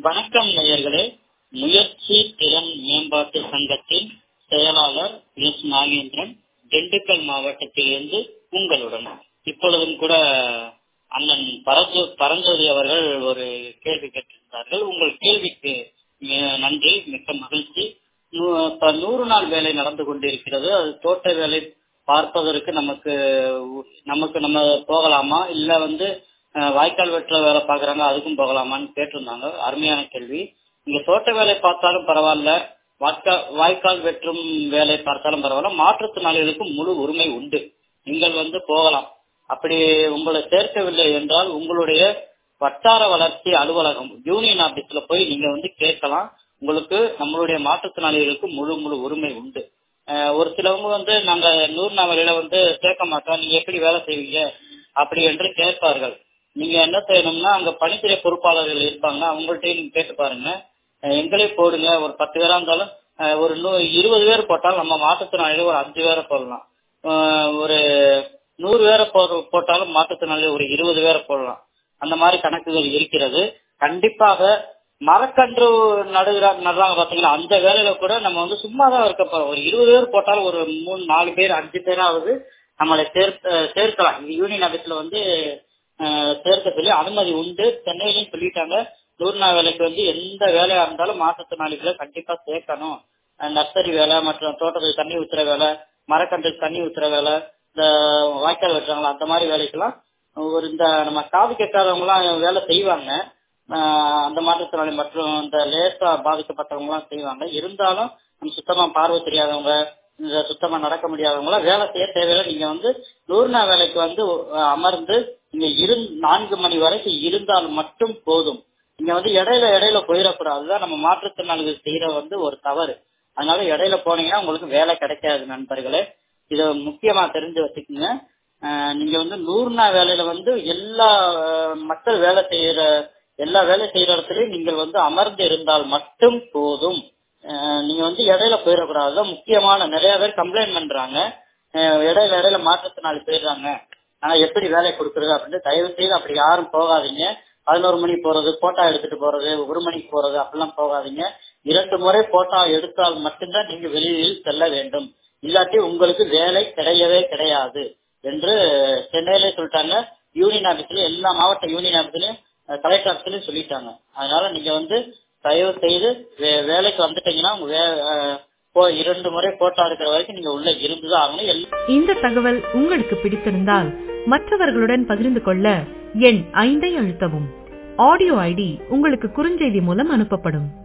வணக்கம் நேயர்களே முயற்சி திறன் மேம்பாட்டு சங்கத்தின் செயலாளர் எஸ் நாகேந்திரன் திண்டுக்கல் மாவட்டத்திலிருந்து உங்களுடன் இப்பொழுதும் கூட அண்ணன் பரஞ்சோ பரஞ்சோதி அவர்கள் ஒரு கேள்வி கேட்டிருந்தார்கள் உங்கள் கேள்விக்கு மி- நன்றி மிக்க மகிழ்ச்சி நூ- இப்ப நூறு நாள் வேலை நடந்து கொண்டிருக்கிறது அது தோட்ட வேலை பார்ப்பதற்கு நமக்கு உ- நமக்கு நம்ம போகலாமா இல்ல வந்து அஹ், வாய்க்கால் வெட்டுற வேலை பாக்குறாங்க அதுக்கும் போகலாமான்னு கேட்டிருந்தாங்க அருமையான கேள்வி இங்க தோட்ட வேலை பார்த்தாலும் பரவாயில்ல வாய்க்கால் வாய்க்கால் வெற்றும் வேலை பார்த்தாலும் பரவாயில்ல மாற்றுத்திறனாளிகளுக்கு முழு உரிமை உண்டு நீங்கள் வந்து போகலாம் அப்படி உங்களை சேர்க்கவில்லை என்றால் உங்களுடைய வட்டார வளர்ச்சி அலுவலகம் யூனியன் ஆபீஸ்ல போய் நீங்க வந்து கேட்கலாம் உங்களுக்கு நம்மளுடைய மாற்றுத்திறனாளிகளுக்கு முழு முழு உரிமை உண்டு அஹ் ஒரு சிலவங்க வந்து நாங்க நூறு நாள் வேலையில வந்து சேர்க்க மாட்டோம் நீங்க எப்படி வேலை செய்வீங்க அப்படி என்று கேட்பார்கள் நீங்க என்ன செய்யணும்னா அங்க பணித்துறை பொறுப்பாளர்கள் இருப்பாங்க அவங்கள்ட்டையும் நீங்க கேட்டு பாருங்க அஹ் எங்களே போடுங்க ஒரு பத்து பேரா இருந்தாலும் அஹ் ஒரு நூ இருபது பேர் போட்டாலும் நம்ம மாற்றுத்திறனாளிகள் ஒரு அஞ்சு பேரை போடலாம் அஹ் ஒரு நூறு பேரை போ- போட்டாலும் மாற்றுத்திறனாளி ஒரு இருபது பேரை போடலாம் அந்த மாதிரி கணக்குகள் இருக்கிறது கண்டிப்பாக மரக்கன்று நடுகிற நடுறாங்க பாத்தீங்களா அந்த வேலையில கூட நம்ம வந்து சும்மா தான் இருக்க போறோம் ஒரு இருபது பேர் போட்டாலும் ஒரு மூணு நாலு பேர் அஞ்சு பேராவது நம்மளை சேர்க்க சேர்க்கலாம் இது யூனியன் ஆபீஸ்ல வந்து அஹ், சேர்க்க சொல்லி அனுமதி உண்டு சென்னையிலையும் சொல்லிட்டாங்க நூறு நாள் வேலைக்கு வந்து எந்த வேலையா இருந்தாலும் மாற்றுத்திறனாளிகளை கண்டிப்பா சேர்க்கணும் அஹ், நர்சரி வேலை மற்றும் தோட்டத்துக்கு தண்ணி ஊத்துற வேலை மரக்கன்றுக்கு தண்ணி ஊத்துற வேலை இந்த வாய்க்கால் வெட்டுறாங்களா அந்த மாதிரி வேலைக்கெல்லாம் ஒரு இந்த நம்ம காது கேட்காதவங்க எல்லாம் வேலை செய்வாங்க ஆஹ் அந்த மாற்றுத்திறனாளி மற்றும் இந்த லேசா பாதிக்கப்பட்டவங்க எல்லாம் செய்வாங்க இருந்தாலும் நம்ம சுத்தமா பார்வை தெரியாதவங்க இந்த சுத்தமா நடக்க முடியாதவங்க எல்லாம் வேலை செய்ய தேவையில்லை நீங்க வந்து நூறு நாள் வேலைக்கு வந்து அஹ், அமர்ந்து நீங்க இரு நான்கு மணி வரைக்கும் இருந்தால் மட்டும் போதும் நீங்க வந்து இடையில இடையில போயிடக்கூடாது அதுதான் நம்ம மாற்றுத்திறனாளிகள் செய்யற வந்து ஒரு தவறு அதனால இடையில போனீங்கன்னா உங்களுக்கு வேலை கிடைக்காது நண்பர்களே இத முக்கியமா தெரிஞ்சு வச்சுக்கோங்க அஹ் நீங்க வந்து நூறு நாள் வேலையில வந்து எல்லா அஹ், மக்கள் வேலை செய்யற எல்லா வேலை செய்யற இடத்துலயும் நீங்கள் வந்து அமர்ந்து இருந்தால் மட்டும் போதும் அஹ், நீங்க வந்து இடையில போயிடக்கூடாது அதுதான் முக்கியமான நிறைய பேர் கம்ப்ளைண்ட் பண்றாங்க அஹ், இடையில இடையில மாற்றத்தினால போயிடுறாங்க ஆனா எப்படி வேலை கொடுக்கறது அப்படின்னு தயவு செய்து அப்படி யாரும் போகாதீங்க பதினோரு மணிக்கு போறது போட்டோ எடுத்துட்டு போறது ஒரு மணிக்கு போறது அப்படிலாம் போகாதீங்க இரண்டு முறை போட்டோ எடுத்தால் மட்டும்தான் நீங்க வெளியில் செல்ல வேண்டும் இல்லாட்டி உங்களுக்கு வேலை கிடையவே கிடையாது என்று சென்னையிலே சொல்லிட்டாங்க யூனியன் ஆபீஸ்ல எல்லா மாவட்ட யூனியன் ஆபீஸ்லயும் அஹ், கலெக்டர் ஆபீஸ்லயும் சொல்லிட்டாங்க அதனால நீங்க வந்து தயவு செய்து வே- வேலைக்கு வந்துட்டீங்கன்னா உங்க வே- அஹ், போ- இரண்டு முறை போட்டோ எடுக்கிற வரைக்கும் நீங்க உள்ள இருந்துதான் ஆகணும் எல்லா இந்த தகவல் உங்களுக்கு பிடித்திருந்தால் மற்றவர்களுடன் பகிர்ந்து கொள்ள எண் ஐந்தை அழுத்தவும் ஆடியோ ஐடி உங்களுக்கு குறுஞ்செய்தி மூலம் அனுப்பப்படும்